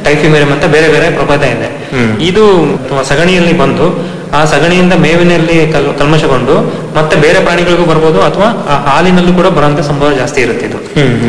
ಟೈಫಿಮೇರಿಯಂ ಅಂತ ಬೇರೆ ಬೇರೆ ಪ್ರಭೇದ ಇದೆ ಇದು ಸಗಣಿಯಲ್ಲಿ ಬಂದು ಆ ಸಗಣಿಯಿಂದ ಮೇವಿನಲ್ಲಿ ಕಲ್ ಕಲ್ಮಶಗೊಂಡು ಮತ್ತೆ ಬೇರೆ ಪ್ರಾಣಿಗಳಿಗೂ ಬರ್ಬೋದು ಅಥವಾ ಆ ಹಾಲಿನಲ್ಲೂ ಕೂಡ ಬರುವಂತ ಸಂಭವ ಜಾಸ್ತಿ ಇರುತ್ತೆ ಇದು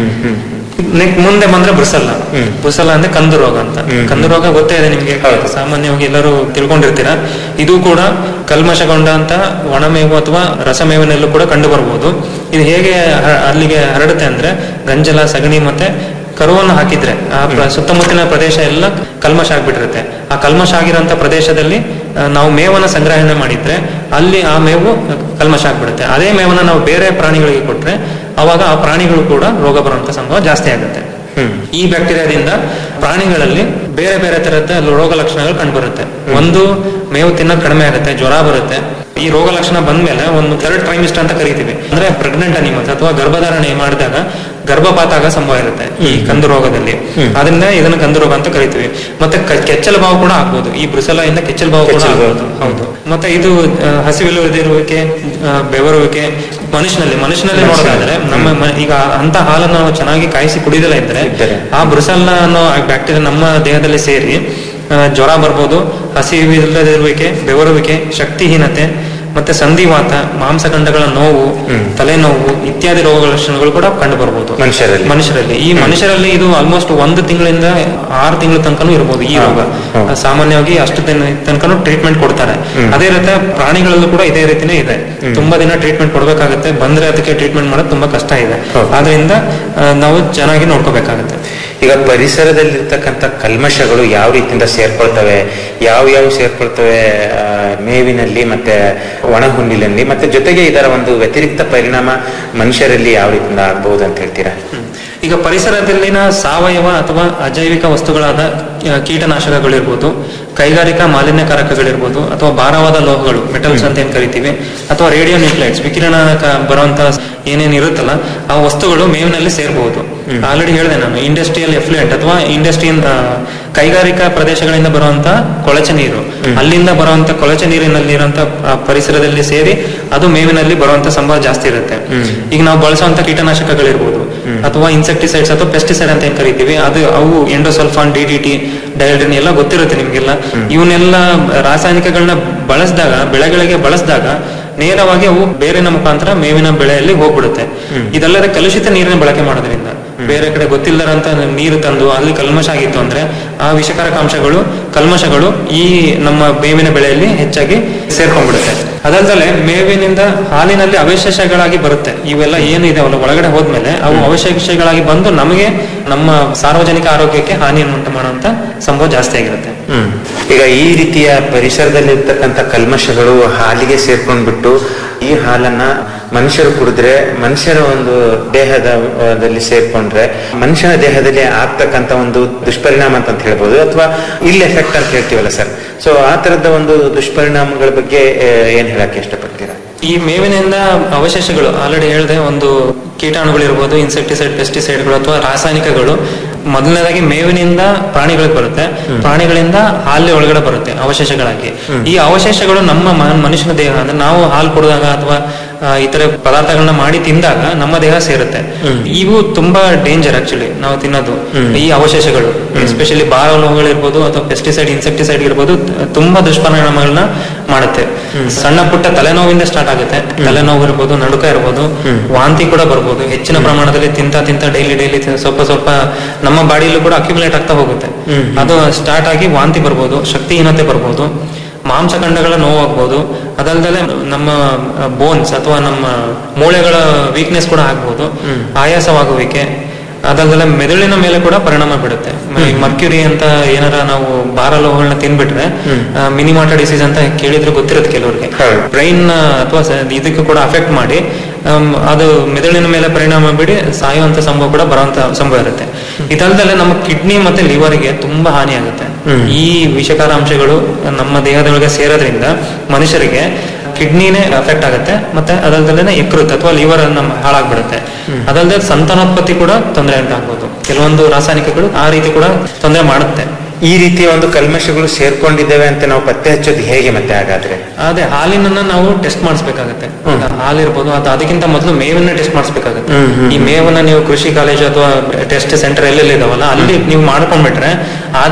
ನೆಕ್ ಮುಂದೆ ಬಂದ್ರೆ ಬ್ರುಸಲ್ಲ ಬ್ರುಸಲ್ಲ ಅಂದ್ರೆ ಕಂದು ರೋಗ ಅಂತ ಕಂದು ರೋಗ ಗೊತ್ತೇ ಇದೆ ನಿಮ್ಗೆ ಸಾಮಾನ್ಯವಾಗಿ ಎಲ್ಲರೂ ತಿಳ್ಕೊಂಡಿರ್ತೀರಾ ಇದು ಕೂಡ ಕಲ್ಮಶಗೊಂಡಂತ ಒಣಮೇವು ಅಥವಾ ರಸಮೇವಿನಲ್ಲೂ ಕೂಡ ಕಂಡು ಬರ್ಬೋದು ಇದು ಹೇಗೆ ಹ- ಅಲ್ಲಿಗೆ ಹರಡುತ್ತೆ ಅಂದ್ರೆ ಗಂಜಲ ಸಗಣಿ ಮತ್ತೆ ಕರುವನ್ನು ಹಾಕಿದ್ರೆ ಆ ಪ್ರ- ಸುತ್ತಮುತ್ತಲಿನ ಪ್ರದೇಶ ಎಲ್ಲ ಕಲ್ಮಶ ಆಗ್ಬಿಟ್ಟಿರುತ್ತೆ ಆ ಕಲ್ಮಶ ಆಗಿರೋಂಥ ಪ್ರದೇಶದಲ್ಲಿ ಆ, ನಾವು ಮೇವನ್ನ ಸಂಗ್ರಹಣೆ ಮಾಡಿದ್ರೆ ಅಲ್ಲಿ ಆ ಮೇವು ಕಲ್ಮಶ ಆಗ್ಬಿಡುತ್ತೆ ಅದೇ ಮೇವನ್ನ ನಾವು ಬೇರೆ ಪ್ರಾಣಿಗಳಿಗೆ ಕೊಟ್ರೆ ಅವಾಗ ಆ ಪ್ರಾಣಿಗಳು ಕೂಡ ರೋಗ ಬರುವಂತ ಸಂಭವ ಜಾಸ್ತಿ ಆಗುತ್ತೆ ಈ ಬ್ಯಾಕ್ಟೀರಿಯಾದಿಂದ ಪ್ರಾಣಿಗಳಲ್ಲಿ ಬೇರೆ ಬೇರೆ ತರದ ರೋಗ ಲಕ್ಷಣಗಳು ಕಂಡುಬರುತ್ತೆ ಒಂದು ಮೇವು ತಿನ್ನೋದು ಕಡಿಮೆ ಆಗುತ್ತೆ ಜ್ವರ ಬರುತ್ತೆ ಈ ರೋಗ ಲಕ್ಷಣ ಬಂದ್ಮೇಲೆ ಒಂದು ಥರ್ಡ್ ಟ್ರೈಮಿಸ್ಟ್ ಅಂತ ಕರಿತೀವಿ ಅಂದ್ರೆ ಪ್ರೆಗ್ನೆಂಟ್ ಅನಿಮಲ್ಸ್ ಅಥವಾ ಗರ್ಭಧಾರಣೆ ಮಾಡಿದಾಗ ಗರ್ಭಪಾತ ಆಗೋ ಸಂಭವ ಇರುತ್ತೆ ಈ ಕಂದು ರೋಗದಲ್ಲಿ ಅದರಿಂದ ಇದನ್ನ ಕಂದು ರೋಗ ಅಂತ ಕರಿತೀವಿ ಮತ್ತೆ ಕ- ಕೆಚ್ಚಲು ಬಾವು ಕೂಡ ಆಗ್ಬೋದು ಈ ಬ್ರುಸಲ ಇಂದ ಕೆಚ್ಚಲು ಬಾವು ಕೂಡ ಆಗ್ಬೋದು ಹೌದು ಮತ್ತೆ ಇದು ಆ, ಹಸಿವಿಲ್ಲದಿರುವಿಕೆ ಆ, ಬೆವರುವಿಕೆ ಮನುಷ್ಯನಲ್ಲಿ ಮನುಷ್ಯನಲ್ಲಿ ನೋಡೋದಾದ್ರೆ ನಮ್ಮ ಮ- ಈಗ ಅಂತ ಹಾಲನ್ನು ನಾವು ಚೆನ್ನಾಗಿ ಕಾಯಿಸಿ ಕುಡಿದಲ್ಲ ಇದ್ರೆ ಆ ಬ್ರುಸಲ್ನ ಅನ್ನೋ ಬ್ಯಾಕ್ಟೀರಿಯಾ ನಮ್ಮ ದೇಹದಲ್ಲಿ ಸೇರಿ ಆ, ಜ್ವರ ಬರ್ಬೋದು ಹಸಿವಿಲ್ಲದಿರುವಿಕೆ ಬೆವರುವಿಕೆ ಶಕ್ತಿಹೀನತೆ ಮತ್ತೆ ಸಂಧಿವಾತ ಮಾಂಸಖಂಡಗಳ ನೋವು ತಲೆನೋವು ಇತ್ಯಾದಿ ರೋಗ ಲಕ್ಷಣಗಳು ಕೂಡ ಕಂಡು ಬರ್ಬೋದು ಮನುಷ್ಯರಲ್ಲಿ? ಮನುಷ್ಯರಲ್ಲಿ ಈ ಮನುಷ್ಯರಲ್ಲಿ ಇದು ಆಲ್ಮೋಸ್ಟ್ ಒಂದು ತಿಂಗಳಿಂದ ಆರು ತಿಂಗಳ ತನಕನೂ ಇರ್ಬೋದು ಈ ರೋಗ ಸಾಮಾನ್ಯವಾಗಿ ಅಷ್ಟು ದಿನ ತನಕನೂ ಟ್ರೀಟ್ಮೆಂಟ್ ಕೊಡ್ತಾರೆ ಅದೇ ರೀತಿ ಪ್ರಾಣಿಗಳಲ್ಲೂ ಕೂಡ ಇದೇ ರೀತಿನೇ ಇದೆ ತುಂಬಾ ದಿನ ಟ್ರೀಟ್ಮೆಂಟ್ ಕೊಡ್ಬೇಕಾಗುತ್ತೆ ಬಂದ್ರೆ ಅದಕ್ಕೆ ಟ್ರೀಟ್ಮೆಂಟ್ ಮಾಡೋದು ತುಂಬಾ ಕಷ್ಟ ಇದೆ ಆದ್ರಿಂದ ಆ, ನಾವು ಚೆನ್ನಾಗಿ ನೋಡ್ಕೋಬೇಕಾಗುತ್ತೆ ಈಗ ಪರಿಸರದಲ್ಲಿರ್ತಕ್ಕಂಥ ಕಲ್ಮಶಗಳು ಯಾವ ರೀತಿಯಿಂದ ಸೇರ್ಕೊಳ್ತವೆ ಯಾವ ಯಾವ ಸೇರ್ಕೊಳ್ತವೆ ಆ, ಮೇವಿನಲ್ಲಿ ಮತ್ತೆ ಒಣ ಹುಲ್ಲಿನಲ್ಲಿ ಮತ್ತೆ ಜೊತೆಗೆ ಇದರ ಒಂದು ವ್ಯತಿರಿಕ್ತ ಪರಿಣಾಮ ಮನುಷ್ಯರಲ್ಲಿ ಯಾವ ರೀತಿಯಿಂದ ಆಗಬಹುದು ಅಂತ ಹೇಳ್ತೀರಾ ಈಗ ಪರಿಸರದಲ್ಲಿನ ಸಾವಯವ ಅಥವಾ ಅಜೈವಿಕ ವಸ್ತುಗಳಾದ ಆ, ಕೀಟನಾಶಕಗಳಿರ್ಬೋದು ಕೈಗಾರಿಕಾ ಮಾಲಿನ್ಯಕಾರಕಗಳಿರ್ಬೋದು ಅಥವಾ ಭಾರವಾದ ಲೋಹಗಳು ಮೆಟಲ್ಸ್ ಅಂತ ಏನ್ ಕರಿತೀವಿ ಅಥವಾ ರೇಡಿಯೋ ನ್ಯೂಕ್ಲೈಡ್ಸ್ ವಿಕಿರಣ ಬರುವಂತ ಏನೇನ್ ಇರುತ್ತಲ್ಲ ಆ ವಸ್ತುಗಳು ಮೇವಿನಲ್ಲಿ ಸೇರಬಹುದು ಆಲ್ರೆಡಿ ಹೇಳಿದೆ ನಾನು ಇಂಡಸ್ಟ್ರಿಯಲ್ ಎಫ್ಲುಯೆಂಟ್ ಅಥವಾ ಇಂಡಸ್ಟ್ರಿಯಲ್ ಕೈಗಾರಿಕಾ ಪ್ರದೇಶಗಳಿಂದ ಬರುವಂತ ಕೊಳಚೆ ನೀರು ಅಲ್ಲಿಂದ ಬರುವಂತ ಕೊಳಚೆ ನೀರಿನಲ್ಲಿ ಇರುವಂತ ಆ, ಪರಿಸರದಲ್ಲಿ ಸೇರಿ ಅದು ಮೇವಿನಲ್ಲಿ ಬರುವಂತ ಸಂಭವ ಜಾಸ್ತಿ ಇರುತ್ತೆ ಈಗ ನಾವು ಬಳಸುವಂತ ಕೀಟನಾಶಕಗಳಿರ್ಬೋದು ಅಥವಾ ಇನ್ಸೆಕ್ಟಿಸೈಡ್ಸ್ ಅಥವಾ ಪೆಸ್ಟಿಸೈಡ್ ಅಂತ ಏನ್ ಕರಿತೀವಿ ಅದು ಅವು endosulfan D D T dieldrin ಎಲ್ಲ ಗೊತ್ತಿರುತ್ತೆ ನಿಮ್ಗೆಲ್ಲ ಇವನ್ನೆಲ್ಲ ರಾಸಾಯನಿಕಗಳನ್ನ ಬಳಸಿದಾಗ ಬೆಳೆಗಳಿಗೆ ಬಳಸಿದಾಗ ನೇರವಾಗಿ ಅವು ಬೇರಿನ ಮುಖಾಂತರ ಮೇವಿನ ಬೆಳೆಯಲ್ಲಿ ಹೋಗ್ಬಿಡುತ್ತೆ ಇದಲ್ಲದೆ ಕಲುಷಿತ ನೀರಿನ ಬಳಕೆ ಮಾಡೋದ್ರಿಂದ ಬೇರೆ ಕಡೆ ಗೊತ್ತಿಲ್ಲದಂತ ನೀರು ತಂದು ಅಲ್ಲಿ ಕಲ್ಮಶ ಆಗಿತ್ತು ಅಂದ್ರೆ ಆ ವಿಷಕಾರಕ ಅಂಶಗಳು ಕಲ್ಮಶಗಳು ಈ ನಮ್ಮ ಮೇವಿನ ಬೆಳೆಯಲ್ಲಿ ಹೆಚ್ಚಾಗಿ ಸೇರ್ಕೊಂಡ್ಬಿಡುತ್ತೆ ಅದಲ್ಲದೆ ಮೇವಿನಿಂದ ಹಾಲಿನಲ್ಲಿ ಅವಶೇಷಗಳಾಗಿ ಬರುತ್ತೆ ಇವೆಲ್ಲ ಏನು ಇದಾವಲ್ಲ ಒಳಗಡೆ ಹೋದ್ಮೇಲೆ ಅವು ಅವಶೇಷಗಳಾಗಿ ಬಂದು ನಮಗೆ ನಮ್ಮ ಸಾರ್ವಜನಿಕ ಆರೋಗ್ಯಕ್ಕೆ ಹಾನಿಯನ್ನು ಉಂಟು ಮಾಡುವಂತ ಸಂಭವ ಜಾಸ್ತಿ ಆಗಿರುತ್ತೆ ಈಗ ಈ ರೀತಿಯ ಪರಿಸರದಲ್ಲಿರ್ತಕ್ಕಂಥ ಕಲ್ಮಶಗಳು ಹಾಲಿಗೆ ಸೇರ್ಕೊಂಡ್ಬಿಟ್ಟು ಈ ಹಾಲನ್ನ ಮನುಷ್ಯರು ಕುಡಿದ್ರೆ ಮನುಷ್ಯರ ಒಂದು ದೇಹದ ಆ, ದಲ್ಲಿ ಸೇರ್ಕೊಂಡ್ರೆ ಮನುಷ್ಯನ ದೇಹದಲ್ಲಿ ಆಗ್ತಕ್ಕಂಥ ಒಂದು ದುಷ್ಪರಿಣಾಮ ಅಂತ ಹೇಳ್ಬೋದು ಅಥವಾ ಇಲ್ ಎಫೆಕ್ಟ್ ಅಂತ ಹೇಳ್ತೀವಲ್ಲ ಸರ್ ಸೊ ಆ ತರದ ಒಂದು ದುಷ್ಪರಿಣಾಮಗಳ ಬಗ್ಗೆ ಆ, ಏನ್ ಹೇಳಕ್ಕೆ ಇಷ್ಟಪಡ್ತೀರಾ ಈ ಮೇವಿನಿಂದ ಅವಶೇಷಗಳು ಆಲ್ರೆಡಿ ಹೇಳಿದೆ ಒಂದು ಕೀಟಾಣುಗಳಿರ್ಬೋದು ಇನ್ಸೆಕ್ಟಿಸೈಡ್ ಪೆಸ್ಟಿಸೈಡ್ಗಳು ಅಥವಾ ರಾಸಾಯನಿಕಗಳು ಮೊದಲನೇದಾಗಿ ಮೇವಿನಿಂದ ಪ್ರಾಣಿಗಳಿಗೆ ಬರುತ್ತೆ ಪ್ರಾಣಿಗಳಿಂದ ಹಾಲಿ ಒಳಗಡೆ ಬರುತ್ತೆ ಅವಶೇಷಗಳಾಗಿ ಈ ಅವಶೇಷಗಳು ನಮ್ಮ ಮ- ಮನುಷ್ಯನ ದೇಹ ಅಂದ್ರೆ ನಾವು ಹಾಲು ಕುಡಿದಾಗ ಅಥವಾ ಆ, ಇತರೆ ಪದಾರ್ಥಗಳನ್ನ ಮಾಡಿ ತಿಂದಾಗ ನಮ್ಮ ದೇಹ ಸೇರುತ್ತೆ ಇವು ತುಂಬಾ ಡೇಂಜರ್ ಆಕ್ಚುಲಿ ನಾವು ತಿನ್ನೋದು ಈ ಅವಶೇಷಗಳು ಎಸ್ಪೆಷಲಿ ಬಾರಲೋಹಗಳಿರ್ಬೋದು ಅಥವಾ ಪೆಸ್ಟಿಸೈಡ್ ಇನ್ಸೆಕ್ಟಿಸೈಡ್ ಇರ್ಬೋದು ತ- ತುಂಬಾ ದುಷ್ಪರಿಣಾಮಗಳನ್ನ ಮಾಡುತ್ತೆ ಸಣ್ಣ ಪುಟ್ಟ ತಲೆನೋವಿಂದ ಸ್ಟಾರ್ಟ್ ಆಗುತ್ತೆ ತಲೆನೋವು ಇರ್ಬೋದು ನಡುಕ ಇರ್ಬೋದು ವಾಂತಿ ಕೂಡ ಬರ್ಬೋದು ಹೆಚ್ಚಿನ ಪ್ರಮಾಣದಲ್ಲಿ ತಿಂತ ತಿಂತ ಡೈಲಿ ಡೈಲಿ ಸ್ವಲ್ಪ ಸ್ವಲ್ಪ ನಮ್ಮ ಬಾಡಿಯಲ್ಲೂ ಕೂಡ ಅಕ್ಯುಮುಲೇಟ್ ಆಗ್ತಾ ಹೋಗುತ್ತೆ ಅದು ಸ್ಟಾರ್ಟ್ ಆಗಿ ವಾಂತಿ ಬರ್ಬೋದು ಶಕ್ತಿಹೀನತೆ ಬರ್ಬೋದು ಮಾಂಸಖಂಡಗಳ ನೋವಾಗ್ಬೋದು ಅದಲ್ದಲೆ ನಮ್ಮ ಬೋನ್ಸ್ ಅಥವಾ ನಮ್ಮ ಮೂಳೆಗಳ ವೀಕ್ನೆಸ್ ಕೂಡ ಆಗ್ಬೋದು ಆಯಾಸವಾಗುವಿಕೆ ಅದಲ್ದಲೆ ಮೆದುಳಿನ ಮೇಲೆ ಕೂಡ ಪರಿಣಾಮ ಬೀಳುತ್ತೆ ಮರ್ಕ್ಯುರಿ ಅಂತ ಏನಾರ ನಾವು ಬಾರಲೋಹಗಳನ್ನ ತಿನ್ಬಿಟ್ರೆ ಮಿನಿಮಾಟ ಡಿಸೀಸ್ ಅಂತ ಕೇಳಿದ್ರೆ ಗೊತ್ತಿರುತ್ತೆ ಕೆಲವರಿಗೆ ಬ್ರೈನ್ ಅಥವಾ ಸ- ಇದಕ್ಕೆ ಕೂಡ ಅಫೆಕ್ಟ್ ಮಾಡಿ ಆಮ್, ಅದು ಮೆದುಳಿನ ಮೇಲೆ ಪರಿಣಾಮ ಬೀರಿ ಸಾಯುವಂತ ಸಂಭವ ಕೂಡ ಬರುವಂತ ಸಂಭವ ಇರುತ್ತೆ ಇದಲ್ದಲೆ ನಮ್ಮ ಕಿಡ್ನಿ ಮತ್ತೆ ಲಿವರ್ಗೆ ತುಂಬಾ ಹಾನಿ ಆಗುತ್ತೆ ಈ ವಿಷಕಾರ ಅಂಶಗಳು ನಮ್ಮ ದೇಹದೊಳಗೆ ಸೇರೋದ್ರಿಂದ ಮನುಷ್ಯರಿಗೆ ಕಿಡ್ನಿನೇ ಅಫೆಕ್ಟ್ ಆಗುತ್ತೆ ಮತ್ತೆ ಅದಲ್ದಲೆ ಯಕೃತ್ ಅಥವಾ ಲಿವರ್ ನಮ್ಮ ಹಾಳಾಗ್ಬಿಡುತ್ತೆ ಅದಲ್ಲದೆ ಸಂತಾನೋತ್ಪತ್ತಿ ಕೂಡ ತೊಂದರೆ ಉಂಟಾಗ್ಬೋದು ಕೆಲವೊಂದು ರಾಸಾಯನಿಕಗಳು ಆ ರೀತಿ ಕೂಡ ತೊಂದರೆ ಮಾಡುತ್ತೆ ಈ ರೀತಿಯ ಒಂದು ಕಲ್ಮಶಗಳು ಸೇರ್ಕೊಂಡಿದ್ದೇವೆ ಅಂತ ನಾವು ಪತ್ತೆ ಹಚ್ಚೋದು ಹೇಗೆ ಮತ್ತೆ ಹಾಗಾದ್ರೆ ಅದೇ ಹಾಲಿನನ್ನ ನಾವು ಟೆಸ್ಟ್ ಮಾಡಿಸ್ಬೇಕಾಗತ್ತೆ ಈಗ ಹಾಲಿರ್ಬೋದು ಅದು ಅದಕ್ಕಿಂತ ಮೊದಲು ಮೇವನ್ನ ಟೆಸ್ಟ್ ಮಾಡಿಸ್ಬೇಕಾಗತ್ತೆ ಈ ಮೇವನ್ನ ನೀವು ಕೃಷಿ ಕಾಲೇಜು ಅಥವಾ ಟೆಸ್ಟ್ ಸೆಂಟರ್ ಎಲ್ಲೆಲ್ಲಿ ಇದಾವಲ್ಲ ಅಲ್ಲಿ ನೀವು ಮಾಡ್ಕೊಂಡ್ಬಿಟ್ರೆ ಆ